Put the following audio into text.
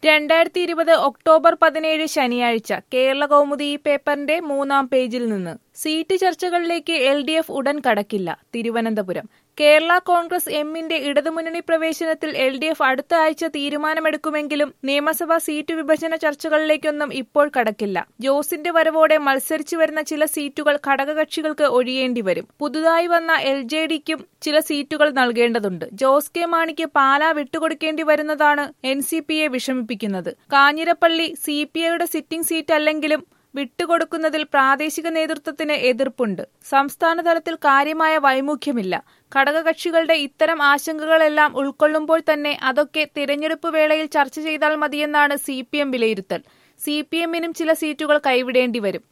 രണ്ടായിരത്തി ഇരുപത് ഒക്ടോബർ പതിനേഴ് ശനിയാഴ്ച കേരള കൗമുദി ഈ പേപ്പറിന്റെ മൂന്നാം പേജിൽ നിന്ന് സീറ്റ് ചർച്ചകളിലേക്ക് എൽ ഡി എഫ് ഉടൻ കടക്കില്ല തിരുവനന്തപുരം കേരള കോൺഗ്രസ് എമ്മിന്റെ ഇടതുമുന്നണി പ്രവേശനത്തിൽ എൽ ഡി എഫ് അടുത്ത ആഴ്ച തീരുമാനമെടുക്കുമെങ്കിലും നിയമസഭാ സീറ്റ് വിഭജന ചർച്ചകളിലേക്കൊന്നും ഇപ്പോൾ കടക്കില്ല ജോസിന്റെ വരവോടെ മത്സരിച്ചു വരുന്ന ചില സീറ്റുകൾ ഘടകകക്ഷികൾക്ക് ഒഴിയേണ്ടി വരും പുതുതായി വന്ന എൽ ജെ ഡിക്കും ചില സീറ്റുകൾ നൽകേണ്ടതുണ്ട് ജോസ് കെ മാണിക്ക് പാലാ വിട്ടുകൊടുക്കേണ്ടി വരുന്നതാണ് എൻ സി പിയെ വിഷമിപ്പിക്കുന്നത് കാഞ്ഞിരപ്പള്ളി സി പി ഐയുടെ സിറ്റിംഗ് സീറ്റ് അല്ലെങ്കിലും വിട്ടുകൊടുക്കുന്നതിൽ പ്രാദേശിക നേതൃത്വത്തിന് എതിർപ്പുണ്ട് സംസ്ഥാന തലത്തിൽ കാര്യമായ വൈമുഖ്യമില്ല ഘടകകക്ഷികളുടെ ഇത്തരം ആശങ്കകളെല്ലാം ഉൾക്കൊള്ളുമ്പോൾ തന്നെ അതൊക്കെ തിരഞ്ഞെടുപ്പ് വേളയിൽ ചർച്ച ചെയ്താൽ മതിയെന്നാണ് സി പി എം വിലയിരുത്തൽ സി പി എമ്മിനും ചില സീറ്റുകൾ കൈവിടേണ്ടി വരും